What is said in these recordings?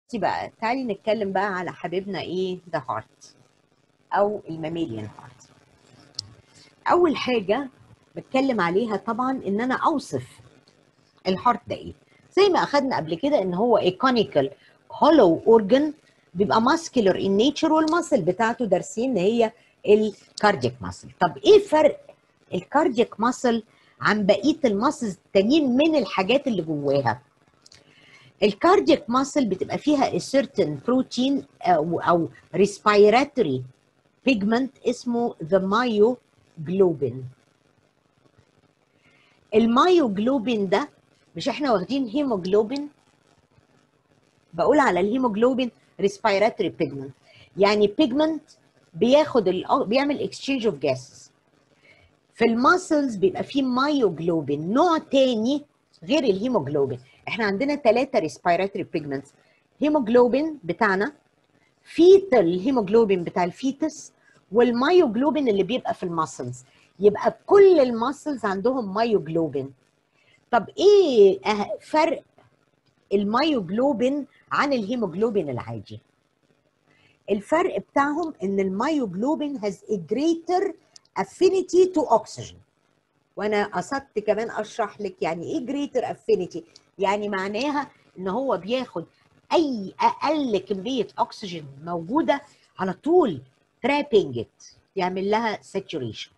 بصي بقى تعالي نتكلم بقى على حبيبنا ايه ذا هارت او الماميليان هارت اول حاجه بتكلم عليها طبعا ان انا اوصف الهارت ده ايه زي ما اخدنا قبل كده ان هو ايكونيكال هولو اورجن بيبقى ماسكولار ان نيتشر والماسل بتاعته دارسين ان هي الكاردياك ماسل طب ايه فرق الكاردياك ماسل عن بقيه الماسلز التانيين من الحاجات اللي جواها الكاردياك ماسل بتبقى فيها certain بروتين او او respiratory pigment اسمه the myoglobin المايوجلوبين ده مش احنا واخدين هيموجلوبين بقول على الهيموجلوبين respiratory pigment يعني pigment بياخد ال بيعمل exchange of gases في الماسلز بيبقى فيه مايوجلوبين نوع تاني غير الهيموجلوبين احنا عندنا ثلاثة respiratory pigments هيموجلوبين بتاعنا فيتال هيموجلوبين بتاع الفيتس والمايوجلوبين اللي بيبقى في الماسلز يبقى كل الماسلز عندهم مايوجلوبين طب ايه فرق المايوجلوبين عن الهيموجلوبين العادي الفرق بتاعهم ان المايوجلوبين has a greater affinity to oxygen وانا قصدت كمان اشرح لك يعني ايه greater affinity يعني معناها ان هو بياخد اي اقل كميه اكسجين موجوده على طول trapping it يعمل لها saturation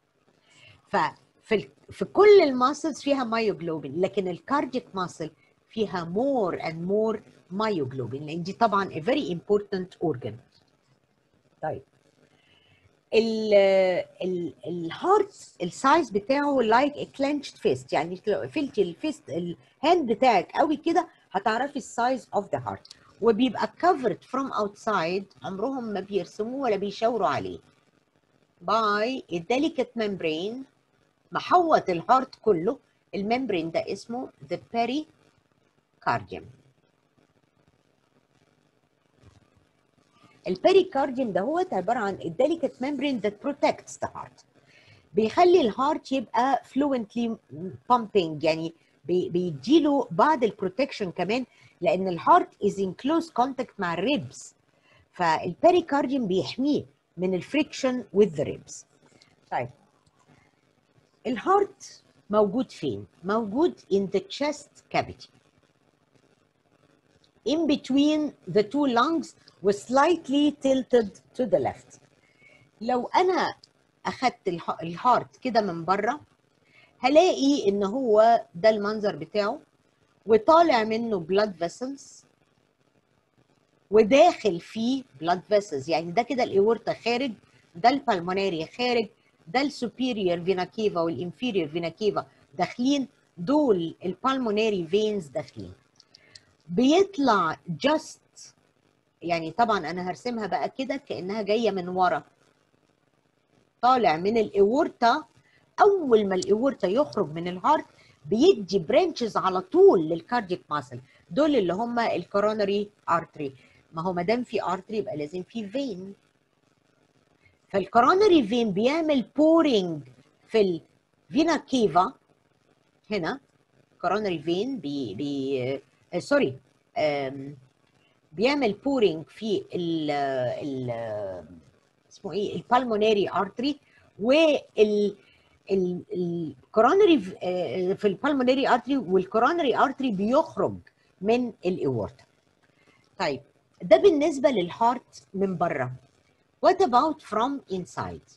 ففي في كل الماسلز فيها مايوجلوبين لكن الكاردياك ماسل فيها more and more مايوجلوبين لان دي طبعا a very important organ طيب ال ال الهارت السايز بتاعه لايك like كلينشد فيست يعني لو قفلتي الفيست الهاند بتاعك قوي كده هتعرفي السايز اوف ذا هارت وبيبقى covered from outside عمرهم ما بيرسموه ولا بيشاوروا عليه by a delicate membrane محوط الهارت كله الممبرين ده اسمه the pericardium البيريكارديوم ده هو عباره عن الديليكت ممبرين that protects the heart بيخلي الهارت يبقى fluently pumping يعني بيديله بعض البروتكشن كمان لان الهارت is in close contact مع الريبس فالبيريكارديوم بيحميه من الفريكشن with the ribs طيب الهارت موجود فين؟ موجود in the chest cavity in between the two lungs وسلايتلي tilted to the left لو انا اخدت الهارت كده من بره هلاقي ان هو ده المنظر بتاعه وطالع منه blood vessels وداخل فيه blood vessels يعني ده كده الاورتا خارج ده البلموناري خارج ده السوبيريور فينا كيفا والانفيريور فينا كيفا داخلين دول البلموناري فينز داخلين بيطلع جاست يعني طبعا انا هرسمها بقى كده كانها جايه من ورا طالع من الاورتا اول ما الاورتا يخرج من الهارت بيدي برانشز على طول للكاردياك ماسل دول اللي هم الكورونري ارتري ما هو ما دام في ارتري يبقى لازم في فين فالكورونري فين بيعمل بورينج في الفينا كيفا هنا كورونري فين بي بي آه سوري بيعمل بورينج في ال ال اسمه ايه البالموناري ارتري وال الكورونري في البالموناري ارتري والكورونري ارتري بيخرج من الاورتا طيب ده بالنسبه للهارت من بره what about from inside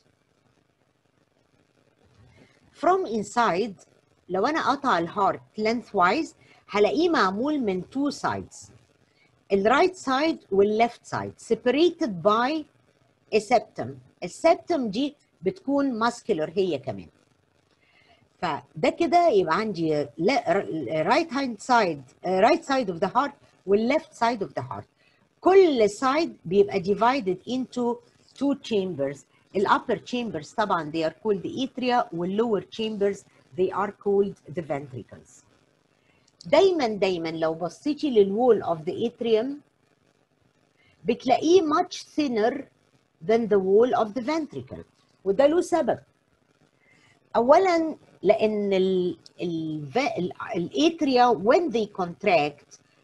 from inside لو انا قطع الهارت lengthwise هلاقيه معمول من two sides الرايت سايد والليفت سايد separated by a septum السبتم دي بتكون ماسكولر هي كمان فده كده يبقى عندي رايت هاند سايد رايت سايد اوف ذا هارت والليفت سايد اوف ذا هارت كل سايد بيبقى divided into two chambers الupper chambers طبعا they are called the atria والlower chambers they are called the ventricles دايما دايما لو بصيتي للوول اوف ذا اتريوم بتلاقيه much thinner than the wall of the ventricle وده له سبب اولا لان الاتريا when they contract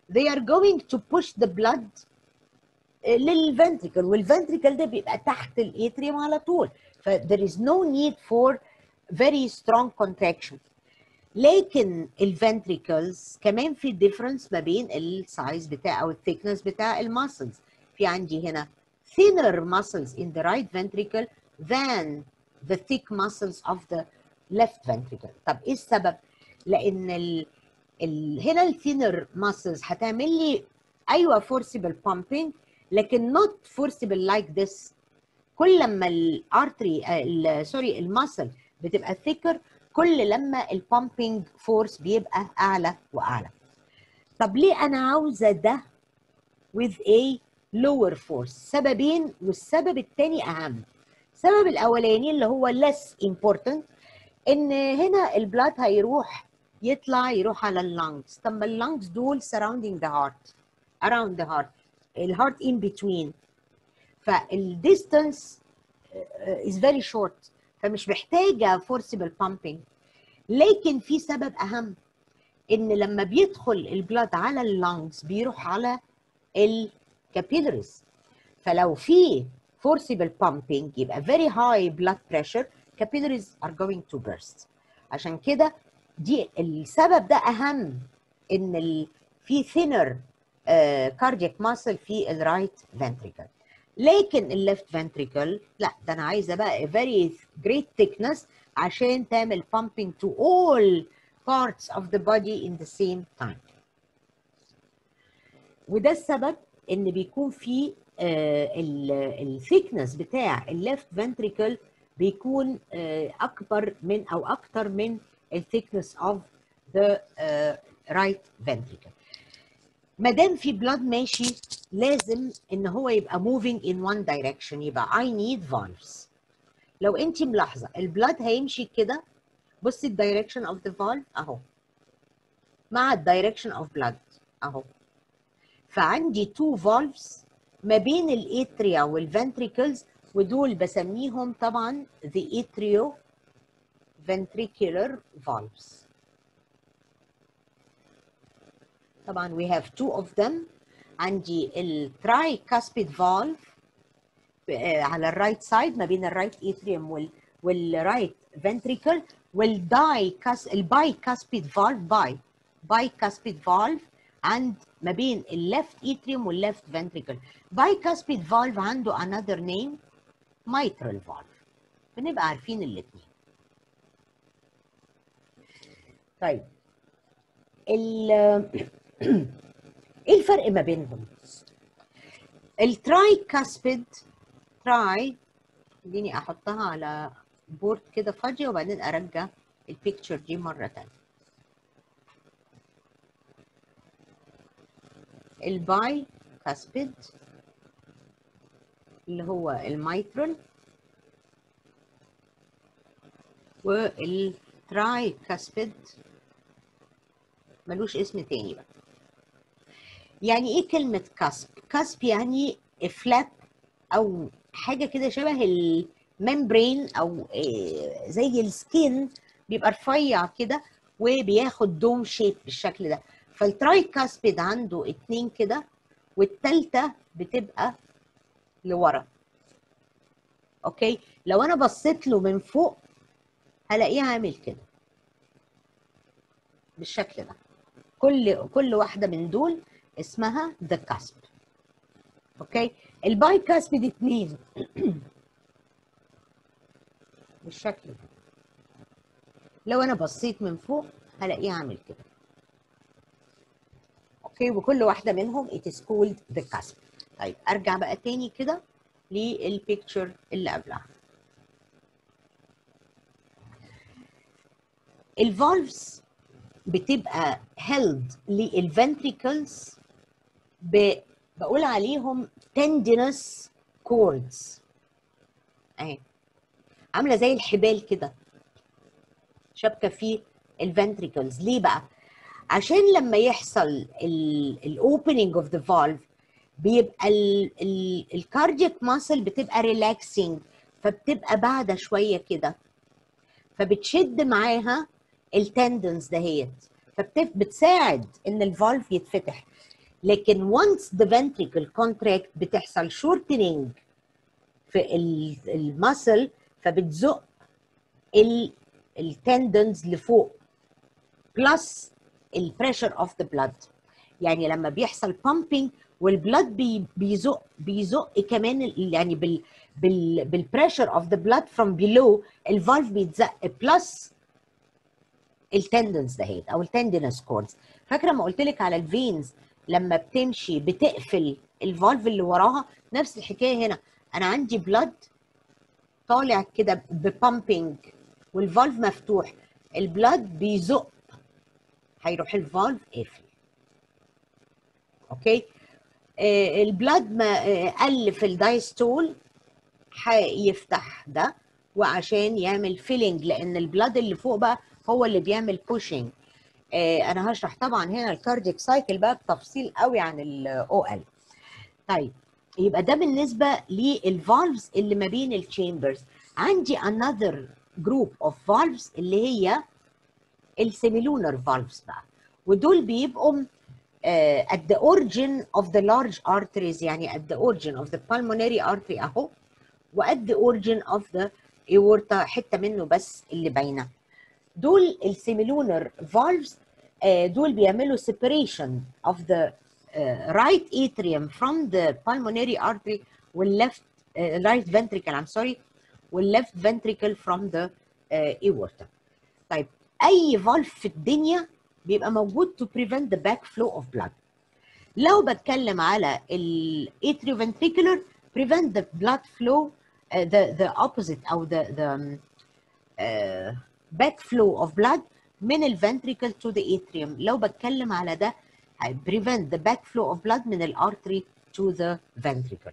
they are going to push the blood للفنتريكل والفنتريكل ده بيبقى تحت الاتريوم على طول ف there is no need for very strong contraction لكن الفنتريكلز كمان في ديفرنس ما بين السايز بتاع او الثيكنس بتاع الماسلز في عندي هنا thinner muscles in the right ventricle than the thick muscles of the left ventricle طب ايه السبب لان ال... ال... هنا الثينر muscles هتعمل لي ايوه forcible pumping لكن not forcible like this كل لما الارتري سوري المسل بتبقى thicker كل لما البامبنج فورس بيبقى اعلى واعلى طب ليه انا عاوزه ده with a lower force سببين والسبب الثاني اهم السبب الاولاني اللي هو less important ان هنا البلاد هيروح يطلع يروح على اللنجز طب ما اللنجز دول surrounding the heart around the heart الهارت in between فالديستانس is very short فمش محتاجه forcible pumping لكن في سبب اهم ان لما بيدخل البلاد على اللنجز بيروح على الكابيلاريز فلو في forcible pumping يبقى very high blood pressure capillaries are going to burst عشان كده دي السبب ده اهم ان ال في thinner uh, cardiac muscle في الرايت ventricle لكن الليفت ventricle لا ده انا عايزه بقى very great thickness عشان تعمل pumping to all parts of the body in the same time وده السبب ان بيكون في الثيكنس بتاع الليفت ventricle بيكون uh, اكبر من او اكتر من الثيكنس اوف ذا رايت ventricle ما دام في بلاد ماشي لازم ان هو يبقى moving in one direction يبقى I need valves لو انت ملاحظه البلاد هيمشي كده بصي الدايركشن اوف ذا فالف اهو مع الدايركشن اوف بلاد اهو فعندي تو فالفز ما بين الاتريا والفنتريكلز ودول بسميهم طبعا the atrio ventricular valves طبعا we have two of them عندي التراي كاسبيد فالف على الرايت سايد ما بين الرايت اتريوم وال والرايت فنتريكل والداي كاس الباي كاسبيد فالف باي باي كاسبيد فالف عند ما بين الليفت اتريوم والليفت فنتريكل باي كاسبيد فالف عنده another name mitral valve بنبقى عارفين الاثنين طيب ال ايه الفرق ما بينهم التراي كاسبيد تراي خليني احطها على بورد كده فاضيه وبعدين ارجع البيكتشر دي مره تانية الباي كاسبيد اللي هو الميترال والتراي كاسبيد ملوش اسم تاني بقى يعني ايه كلمة كاسب؟ كاسب يعني فلات او حاجة كده شبه الممبرين او زي السكين بيبقى رفيع كده وبياخد دوم شيب بالشكل ده فالتراي كاسبيد عنده اتنين كده والتالتة بتبقى لورا اوكي لو انا بصيت له من فوق هلاقيه عامل كده بالشكل ده كل كل واحده من دول اسمها ذا كاسب اوكي الباي كاسب دي اتنين بالشكل ده لو انا بصيت من فوق هلاقيه عامل كده اوكي وكل واحده منهم it is called the cusp طيب ارجع بقى تاني كده للبيكتشر اللي قبلها الفالفز بتبقى held للفنتريكلز بقول عليهم tendinous cords اهي عامله زي الحبال كده شابكه في الفنتريكلز ليه بقى عشان لما يحصل الاوبننج اوف ذا فالف بيبقى الكاردياك ماسل بتبقى ريلاكسنج فبتبقى بعده شويه كده فبتشد معاها التندنز دهيت فبتساعد ان الفالف يتفتح لكن once the ventricle contract بتحصل shortening في المسل فبتزق التندنز لفوق بلس البريشر اوف ذا بلاد يعني لما بيحصل pumping والبلاد بي بيزق بيزق كمان ال- يعني بال بال بالبريشر اوف ذا بلاد فروم بيلو الفالف بيتزق بلس التندنز دهيت او التندنس كوردز فاكره ما قلت لك على الفينز لما بتمشي بتقفل الفالف اللي وراها نفس الحكايه هنا انا عندي بلاد طالع كده ببامبنج والفالف مفتوح البلاد بيزق هيروح الفالف قافل اوكي آه البلاد ما آه قل في الدايستول هيفتح ده وعشان يعمل فيلينج لان البلاد اللي فوق بقى هو اللي بيعمل بوشنج آه انا هشرح طبعا هنا الكاردياك سايكل بقى بتفصيل قوي عن الاو ال طيب يبقى ده بالنسبه للفالفز اللي ما بين الشامبرز عندي another group of valves اللي هي السيميلونر فالفز بقى ودول بيبقوا uh, at the origin of the large arteries يعني at the origin of the pulmonary artery اهو و at the origin of the aorta حته منه بس اللي باينه دول السيميلونر valves uh, دول بيعملوا separation of the uh, right atrium from the pulmonary artery والleft uh, right ventricle I'm sorry والleft ventricle from the uh, aorta طيب اي فالف في الدنيا بيبقى موجود to prevent the backflow of blood لو بتكلم على الاتريوفنتريكولر prevent the blood flow uh, the the opposite او the the um, uh, backflow of blood من الفنتريكل to the atrium لو بتكلم على ده هي prevent the backflow of blood من الارتري to the ventricle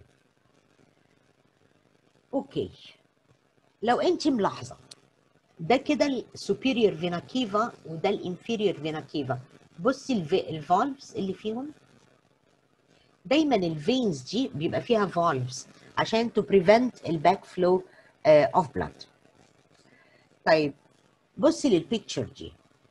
اوكي لو انت ملاحظه ده كده السوبيريور فينا كيفا وده الانفيريور فينا كيفا بصي الفالفز اللي فيهم دايما الفينز دي بيبقى فيها فالفز عشان to prevent الباك فلو اوف بلاد طيب بصي للبيكتشر دي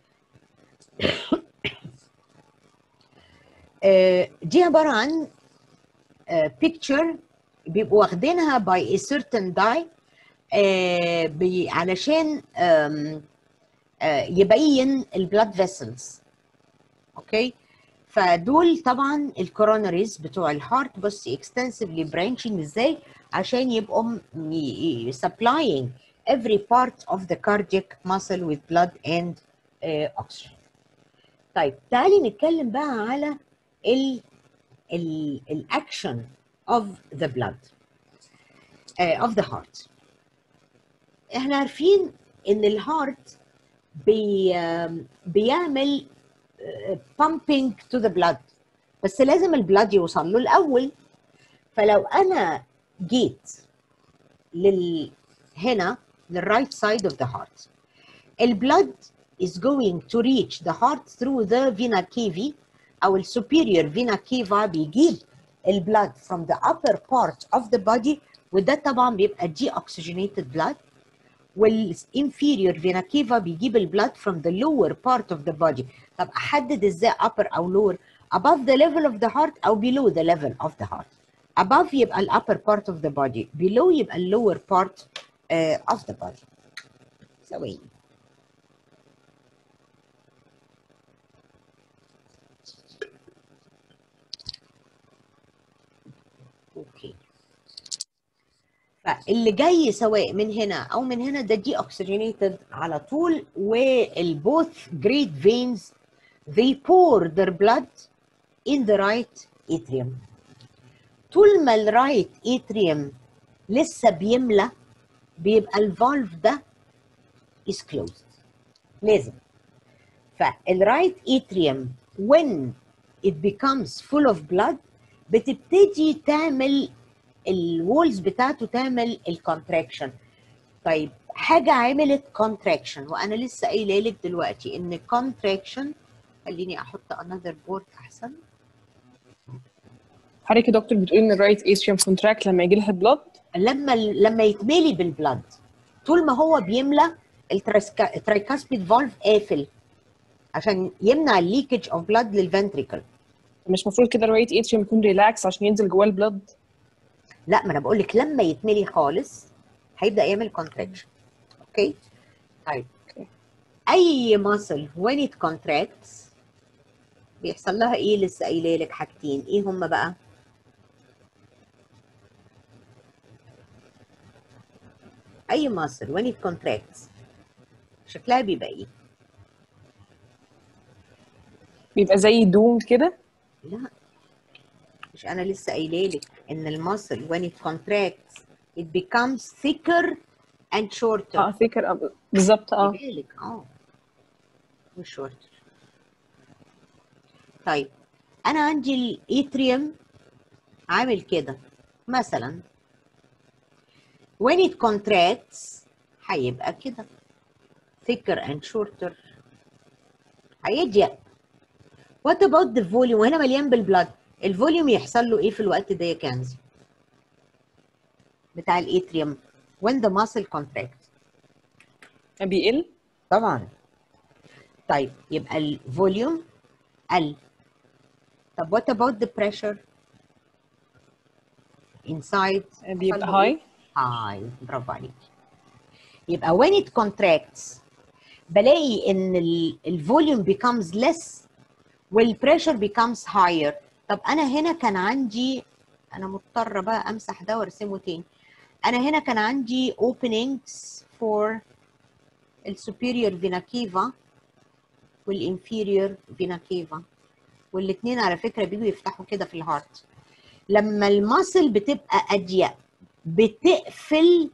دي عباره عن بيكتشر بيبقوا واخدينها باي a certain dye آه بي علشان آم آه يبين البلاد فيسلز اوكي فدول طبعا الكوروناريز بتوع الهارت بص اكستنسively برانشنج ازاي عشان يبقوا supplying every part of the cardiac muscle with blood and uh, oxygen طيب تعالي نتكلم بقى على ال ال الاكشن of the blood uh, of the heart احنا عارفين ان الهارت بي بيعمل pumping to the blood بس لازم البلاد يوصل له الاول فلو انا جيت لل هنا للرايت سايد اوف ذا هارت البلاد is going to reach the heart through the vena cava او السوبيريور فينا كيفا بيجيب البلاد from the upper part of the body وده طبعا بيبقى deoxygenated blood والانفيريور فينا كيفا بيجيب البلاد from the lower part of the body طب احدد ازاي upper او lower above the level of the heart او below the level of the heart above يبقى ال upper part of the body below يبقى ال lower part uh, of the body ثواني اوكي فاللي جاي سواء من هنا او من هنا ده دي اوكسجينيتد على طول والبوث جريت فينز they pour their blood in the right atrium طول ما الرايت اتريوم لسه بيملى بيبقى الفالف ده is closed لازم فالرايت اتريوم when it becomes full of blood بتبتدي تعمل الوولز بتاعته تعمل الكونتراكشن طيب حاجه عملت كونتراكشن وانا لسه قايله لك دلوقتي ان كونتراكشن خليني احط انذر بورد احسن حضرتك يا دكتور بتقولي ان الرايت اتريوم كونتراكت لما يجي لها بلاد لما لما يتملي بالبلد طول ما هو بيملى الترايكاسبيد فالف قافل عشان يمنع الليكج اوف بلاد للفنتريكل مش المفروض كده الرايت اتريوم يكون ريلاكس عشان ينزل جواه البلد لا ما انا بقول لك لما يتملي خالص هيبدا يعمل كونتراكشن اوكي طيب اوكي اي muscle when it contracts بيحصل لها ايه لسه قايله لك حاجتين ايه هم بقى اي muscle when it contracts شكلها بيبقى ايه بيبقى زي دوم كده لا مش انا لسه قايله لك ان المسل when it contracts it becomes thicker and shorter اه فكر بالظبط اه بالك اه مش shorter طيب انا عندي الاتريوم عامل كده مثلا when it contracts هيبقى كده thicker and shorter هيضيق what about the volume وهنا مليان بالبلاد الفوليوم يحصل له ايه في الوقت ده يا كنزي بتاع الاتريوم when the muscle contracts بيقل طبعا طيب يبقى الفوليوم قل طب what about the pressure inside بيبقى حصل له إيه؟ هاي هاي برافو عليك يبقى when it contracts بلاقي ان الفوليوم becomes less والpressure becomes higher طب انا هنا كان عندي انا مضطره بقى امسح ده وارسمه تاني انا هنا كان عندي openings for السوبيريور فينا كيفا والانفيريور فينا كيفا والاثنين على فكره بيجوا يفتحوا كده في الهارت لما الماسل بتبقى اضيق بتقفل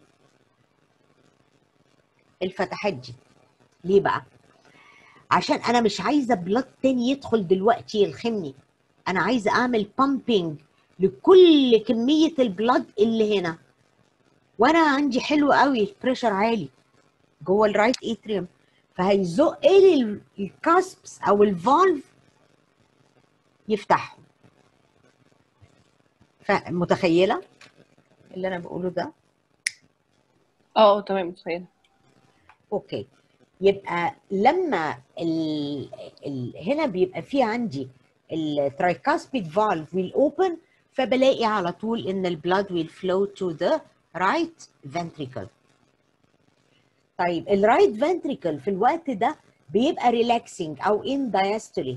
الفتحات دي ليه بقى عشان انا مش عايزه بلاد تاني يدخل دلوقتي يلخمني انا عايزه اعمل بامبينج لكل كميه البلاد اللي هنا وانا عندي حلو قوي البريشر عالي جوه الرايت اتريوم فهيزق لي الكاسبس او الفالف يفتحهم فمتخيله اللي انا بقوله ده اه اه تمام متخيله اوكي يبقى لما ال ال هنا بيبقى في عندي الترايكاسبيد فالف ويل اوبن فبلاقي على طول ان البلاد ويل فلو تو ذا رايت ventricle طيب الرايت ventricle في الوقت ده بيبقى ريلاكسنج او ان diastole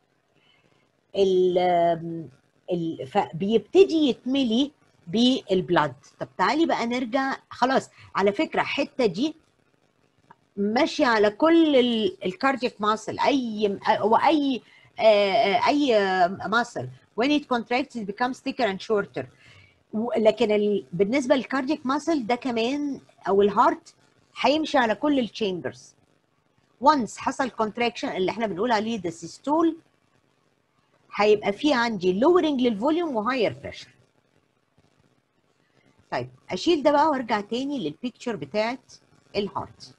ال ال فبيبتدي يتملي بالبلاد طب تعالي بقى نرجع خلاص على فكره الحته دي ماشيه على كل الكاردياك ماسل اي واي اي ماسل when it contracts it becomes thicker and shorter لكن ال... بالنسبه للكاردياك ماسل ده كمان او الهارت هيمشي على كل التشامبرز once حصل contraction اللي احنا بنقول عليه ده سيستول هيبقى في عندي lowering للفوليوم وهاير بريشر طيب اشيل ده بقى وارجع تاني للبيكتشر بتاعت الهارت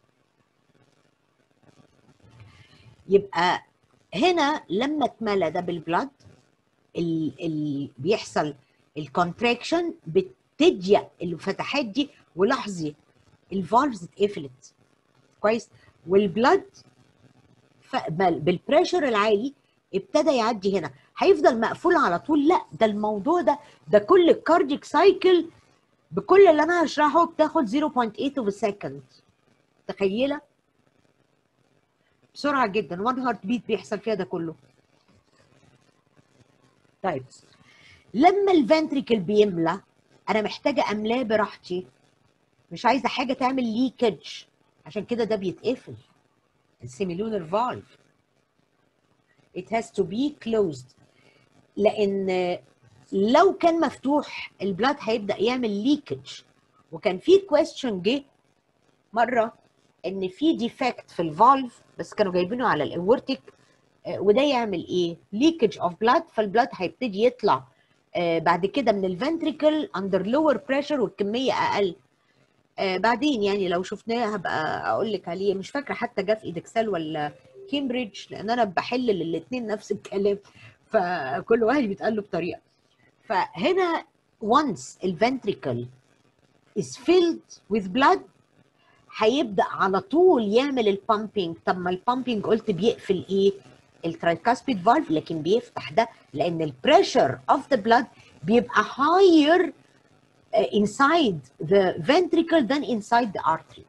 يبقى هنا لما اتملى ده بالبلاد ال ال بيحصل الكونتراكشن بتضيق الفتحات دي ولاحظي الفالفز اتقفلت كويس والبلاد بالبريشر العالي ابتدى يعدي هنا هيفضل مقفول على طول لا ده الموضوع ده ده كل الكارديك سايكل بكل اللي انا هشرحه بتاخد 0.8 اوف سكند تخيله بسرعه جدا 1 هارت بيت بيحصل فيها ده كله طيب لما الفنتريكل بيملى انا محتاجه املاه براحتي مش عايزه حاجه تعمل ليكج عشان كده ده بيتقفل السيميلونر فالف it has to be closed لان لو كان مفتوح البلاد هيبدا يعمل ليكج وكان في كويستشن جه مره ان في ديفكت في الفالف بس كانوا جايبينه على الاورتيك وده يعمل ايه ليكج اوف بلاد فالبلاد هيبتدي يطلع بعد كده من الفنتريكل اندر لور بريشر والكميه اقل بعدين يعني لو شفناه هبقى اقول لك عليه مش فاكره حتى جه في ايدكسل ولا كامبريدج لان انا بحل للاثنين نفس الكلام فكل واحد بيتقال له بطريقه فهنا once الفنتريكل is filled with blood هيبدا على طول يعمل البامبينج طب ما البامبينج قلت بيقفل ايه الترايكاسبيد فالف لكن بيفتح ده لان البريشر اوف ذا بلاد بيبقى higher uh, inside the ventricle than inside the artery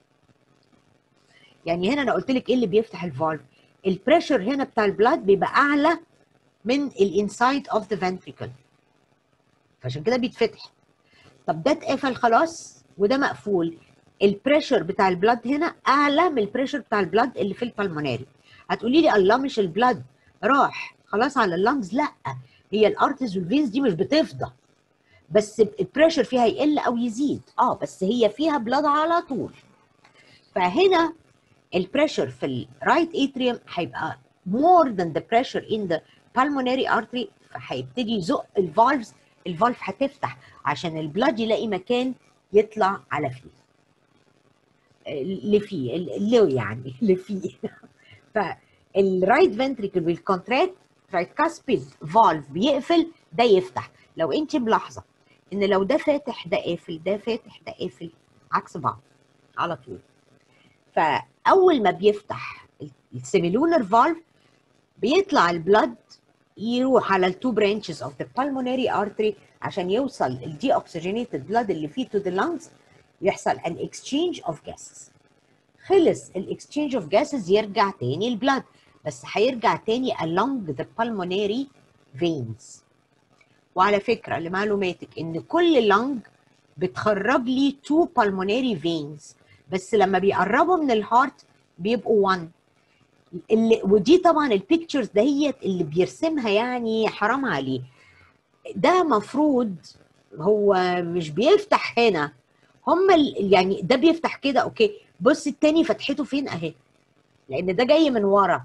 يعني هنا انا قلت لك ايه اللي بيفتح الفالف البريشر هنا بتاع البلاد بيبقى اعلى من الانسايد اوف ذا ventricle فعشان كده بيتفتح طب ده اتقفل خلاص وده مقفول البريشر بتاع البلاد هنا اعلى من البريشر بتاع البلاد اللي في البلموناري هتقولي لي الله مش البلاد راح خلاص على اللنجز لا هي الارتز والفينز دي مش بتفضى بس البريشر فيها يقل او يزيد اه بس هي فيها بلاد على طول فهنا البريشر في الرايت اتريوم هيبقى more than the pressure in the pulmonary artery فهيبتدي يزق الفالفز الفالف هتفتح عشان البلاد يلاقي مكان يطلع على فيه اللي فيه اللي يعني اللي فيه فالرايت فنتريكل بالكونتراكت رايت كاسبيد فالف بيقفل ده يفتح لو انت ملاحظه ان لو ده فاتح ده قافل ده فاتح ده قافل عكس بعض على طول فاول ما بيفتح السيميلونر فالف بيطلع البلد يروح على التو برانشز اوف ذا pulmonary artery عشان يوصل الدي اوكسجينيتد بلاد اللي فيه تو ذا lungs يحصل an exchange of gases خلص الاكسشينج اوف gases يرجع تاني البلاد بس هيرجع تاني along the pulmonary veins وعلى فكره لمعلوماتك ان كل لنج بتخرج لي تو pulmonary veins بس لما بيقربوا من الهارت بيبقوا 1 اللي ودي طبعا البيكتشرز دهيت اللي بيرسمها يعني حرام عليه ده مفروض هو مش بيفتح هنا هم ال- يعني ده بيفتح كده اوكي بص التاني فتحته فين اهي لان ده جاي من ورا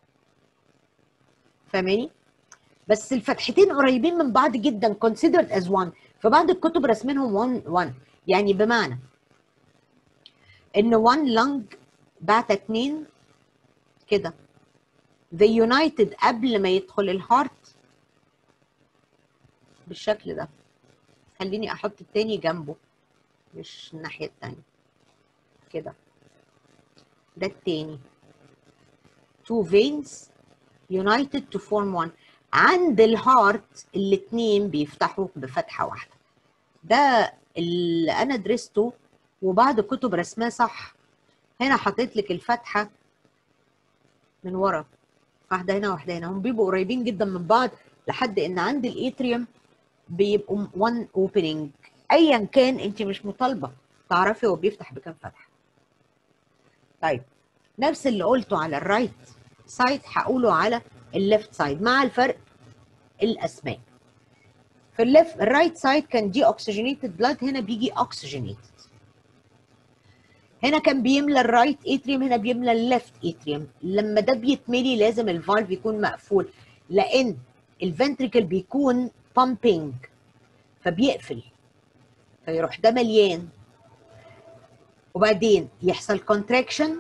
فاهماني بس الفتحتين قريبين من بعض جدا considered as one فبعض الكتب رسمينهم one one يعني بمعنى ان one lung بعت اتنين كده they united قبل ما يدخل الهارت بالشكل ده خليني احط التاني جنبه مش الناحية التانية كده ده التاني two veins united to form one عند الهارت الاتنين بيفتحوا بفتحة واحدة ده اللي أنا درسته وبعض الكتب رسماه صح هنا حطيت لك الفتحة من ورا واحدة هنا واحدة هنا هم بيبقوا قريبين جدا من بعض لحد إن عند الاتريوم بيبقوا one opening ايا كان انت مش مطالبه تعرفي هو بيفتح بكام فتحه طيب نفس اللي قلته على الرايت سايد هقوله على الليفت سايد مع الفرق الاسماء في الليفت الرايت سايد كان دي اوكسجينيتد بلاد هنا بيجي اوكسجينيتد هنا كان بيملى الرايت اتريوم هنا بيملى الليفت اتريوم لما ده بيتملي لازم الفالف يكون مقفول لان الفنتريكل بيكون بامبينج فبيقفل فيروح ده مليان وبعدين يحصل كونتراكشن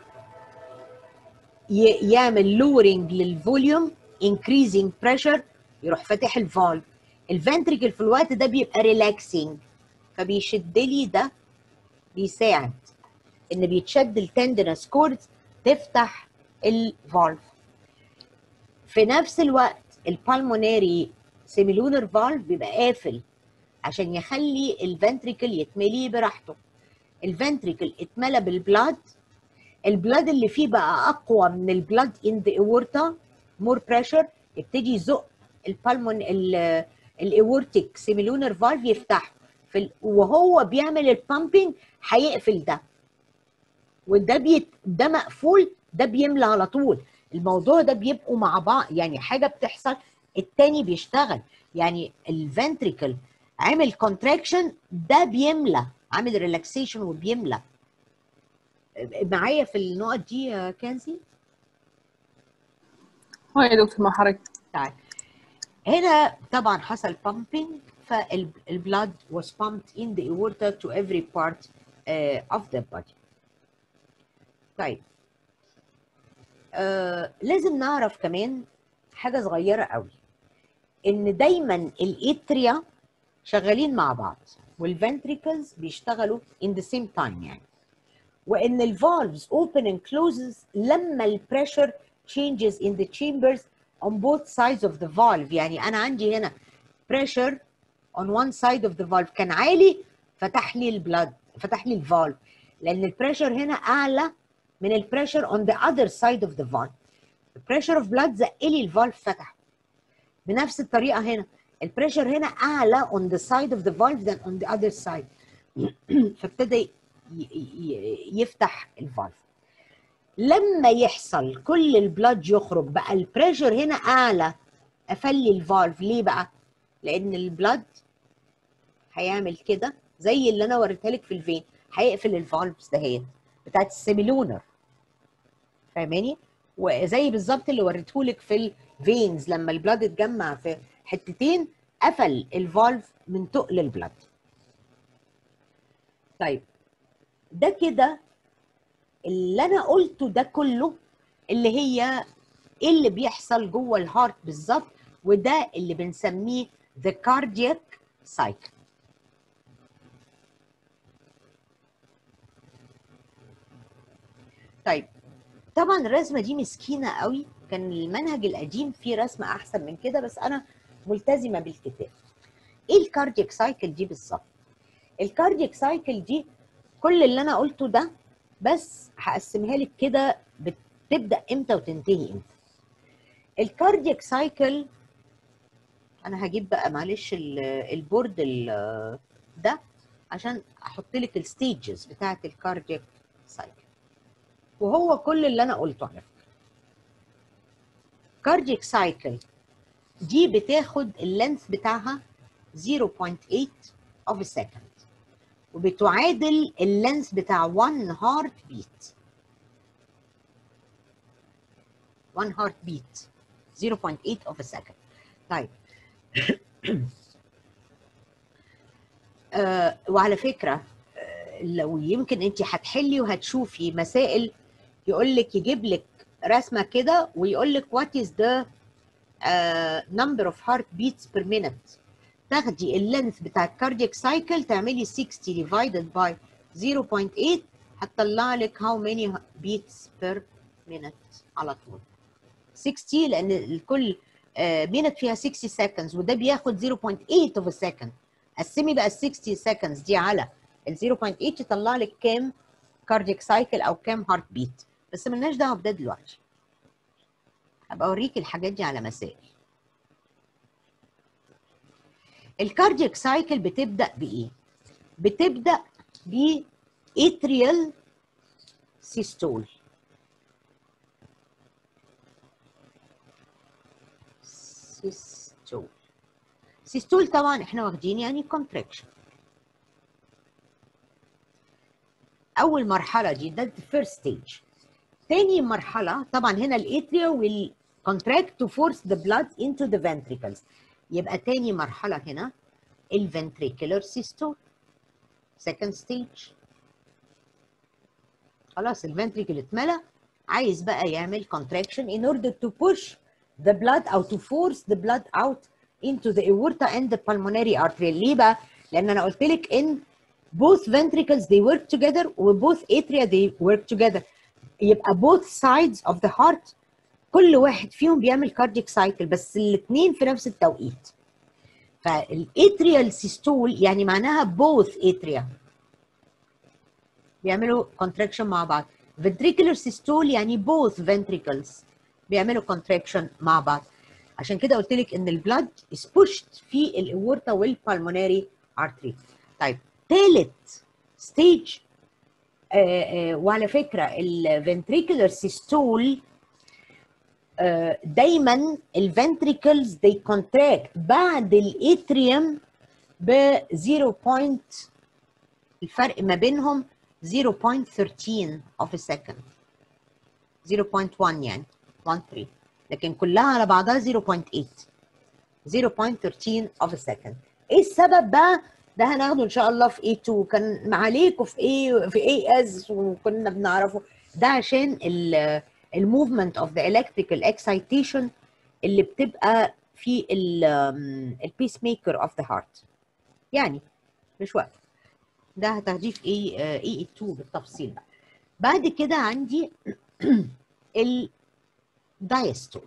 يعمل لورنج للفوليوم increasing pressure يروح فاتح الفالف الفنتريكل في الوقت ده بيبقى ريلاكسنج فبيشد لي ده بيساعد ان بيتشد التندنس كوردز تفتح الفالف في نفس الوقت البالموناري سيميلونر فالف بيبقى قافل عشان يخلي الفنتريكل يتملي براحته الفنتريكل اتملى بالبلاد البلاد اللي فيه بقى اقوى من البلاد ان ذا اورتا مور بريشر يبتدي يزق البالمون الاورتيك سيميلونر فالف يفتح في ال... وهو بيعمل البامبنج هيقفل ده وده بيت... ده مقفول ده بيملى على طول الموضوع ده بيبقوا مع بعض يعني حاجه بتحصل التاني بيشتغل يعني الفنتريكل عامل كونتراكشن ده بيملى عامل ريلاكسيشن وبيملى معايا في النقط دي يا كانسي اه يا دكتور مع حضرتك تعال هنا طبعا حصل pumping فالبلاد was pumped in the aorta to every part uh, of the body طيب آه لازم نعرف كمان حاجه صغيره قوي ان دايما الاتريا شغالين مع بعض والفنتريكلز بيشتغلوا in the same time يعني وان الفالفز open and closes لما البريشر changes in the chambers on both sides of the valve يعني انا عندي هنا pressure on one side of the valve كان عالي فتح لي البلاد فتح لي الفالف لان البريشر هنا اعلى من البريشر on the other side of the valve البريشر اوف بلاد زق لي الفالف فتح بنفس الطريقه هنا البريشر هنا اعلى on the side of the valve than on the other side فابتدى ي- ي- يفتح الفالف لما يحصل كل البلاد يخرج بقى البريشر هنا اعلى قفل لي الفالف ليه بقى لان البلاد هيعمل كده زي اللي انا وريتها لك في الفين هيقفل الفالفز دهيت بتاعت السيميلونر فاهماني وزي بالظبط اللي وريته لك في الفينز لما البلاد اتجمع في حتتين قفل الفالف من تقل البلاد طيب ده كده اللي انا قلته ده كله اللي هي ايه اللي بيحصل جوه الهارت بالظبط وده اللي بنسميه the cardiac cycle طيب طبعا الرسمه دي مسكينه قوي كان المنهج القديم فيه رسمه احسن من كده بس انا ملتزمه بالكتاب ايه الكاردياك سايكل دي بالظبط الكاردياك سايكل دي كل اللي انا قلته ده بس هقسمها لك كده بتبدا امتى وتنتهي امتى الكاردياك سايكل انا هجيب بقى معلش ال- البورد ال- ده عشان احط لك الستيجز بتاعه الكاردياك سايكل وهو كل اللي انا قلته على فكره كاردياك سايكل دي بتاخد اللينث بتاعها 0.8 of a second وبتعادل اللينث بتاع 1 هارت بيت 1 هارت بيت 0.8 of a second طيب آه وعلى فكره آه، لو يمكن انت هتحلي وهتشوفي مسائل يقول لك يجيب لك رسمه كده ويقول لك what is the uh, number of heartbeats per minute تاخدي اللينث بتاع الكاردياك سايكل تعملي 60 divided by 0.8 هتطلع لك how many beats per minute على طول 60 لان الكل مينت فيها 60 seconds وده بياخد 0.8 of a second قسمي بقى ال 60 seconds دي على ال 0.8 يطلع لك كام كاردياك سايكل او كام هارت بيت بس ملناش دعوه بده دلوقتي هبقى اوريك الحاجات دي على مسائل الكاردياك سايكل بتبدا بايه بتبدا ب atrial systole سيستول سيستول طبعا احنا واخدين يعني contraction اول مرحله دي ده الفيرست ستيج تاني مرحله طبعا هنا الاتريا will contract to force the blood into the ventricles يبقى تاني مرحله هنا الفنتريكولار سيستول second stage خلاص الفنتريكل اتملى عايز بقى يعمل contraction in order to push the blood او to force the blood out into the aorta and the pulmonary artery ليه بقى؟ لان انا قلت لك ان both ventricles they work together و both atria they work together يبقى both sides of the heart كل واحد فيهم بيعمل cardiac cycle بس الاثنين في نفس التوقيت فالاتريال سيستول يعني معناها both atria بيعملوا contraction مع بعض ventricular systole يعني both ventricles بيعملوا contraction مع بعض عشان كده قلت لك ان البلاد is pushed في الاورتا والبالموناري artery طيب ثالث ستيج وعلى فكره الفنتريكولار سيستول دايما الفنتريكلز they contract بعد الاتريوم ب 0. point الفرق ما بينهم 0.13 of a second 0.1 يعني 1 3 لكن كلها على بعضها 0.8 0.13 of a second ايه السبب بقى ده هناخده ان شاء الله في A2 كان معاليكوا في A في AS وكنا بنعرفه ده عشان الموفمنت اوف ذا الكتريكال اكسايتيشن اللي بتبقى في البيس ميكر اوف ذا هارت يعني مش وقت ده هتاخديه في اي اي 2 بالتفصيل بقى بعد كده عندي ال diastole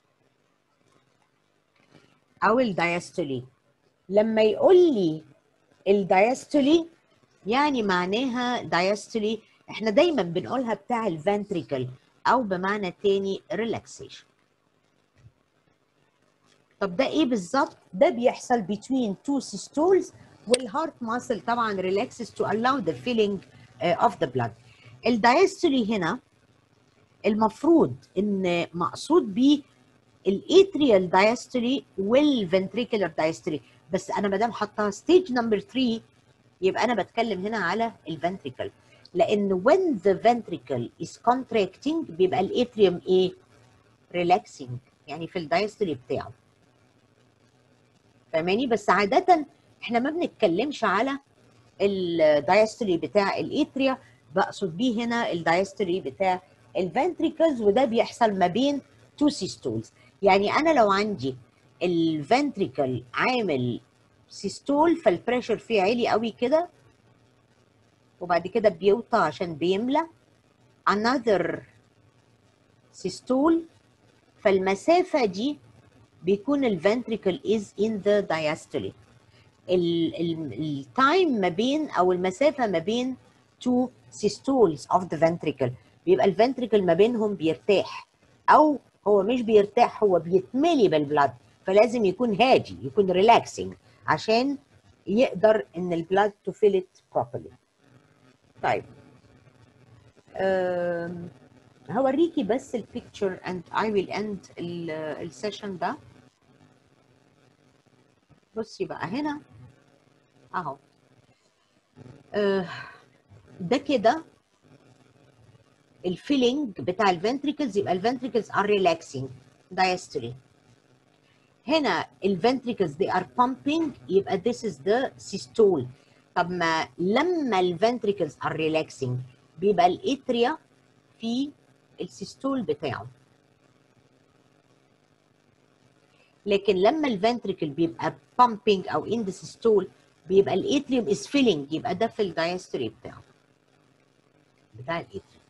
او الدايستولي لما يقول لي الدايستولي يعني معناها دايستولي احنا دايما بنقولها بتاع الفنتريكل او بمعنى تاني ريلاكسيشن طب ده ايه بالظبط ده بيحصل between two systoles والهارت ماسل طبعا relaxes to allow the filling uh, of the blood الدايستولي هنا المفروض ان مقصود بيه الاتريال دايستولي والفنتريكولار دايستولي بس انا ما دام حاطها ستيج نمبر 3 يبقى انا بتكلم هنا على الفنتريكل لان when the ventricle is contracting بيبقى الاتريوم ايه relaxing يعني في الدايستولي بتاعه فاهماني بس عاده احنا ما بنتكلمش على الدايستولي بتاع الاتريا بقصد بيه هنا الدايستولي بتاع الفنتريكلز وده بيحصل ما بين تو سيستولز يعني انا لو عندي الفنتريكل عامل سيستول فالبريشر فيه عالي قوي كده وبعد كده بيوطى عشان بيملى another سيستول فالمسافة دي بيكون الفنتريكل is in the diastole التايم ما بين او المسافة ما بين two systoles of the ventricle بيبقى الفنتريكل ما بينهم بيرتاح او هو مش بيرتاح هو بيتملي بالبلاد فلازم يكون هادي يكون ريلاكسنج عشان يقدر ان البلاد تو فيل ات properly طيب أم، هوريكي بس البيكتشر and I will end السيشن ده بصي بقى هنا اهو أه، ده كده الفيلينج بتاع الفنتريكلز يبقى الفنتريكلز are relaxing diastole هنا الفنتريكلز they are pumping يبقى this is the systole طب ما لما الفنتريكلز are relaxing بيبقى الاتريا في السيستول بتاعه لكن لما الفنتريكل بيبقى pumping او in the systole بيبقى الاتريوم is filling يبقى ده في الدايستري بتاعه بتاع الاتريوم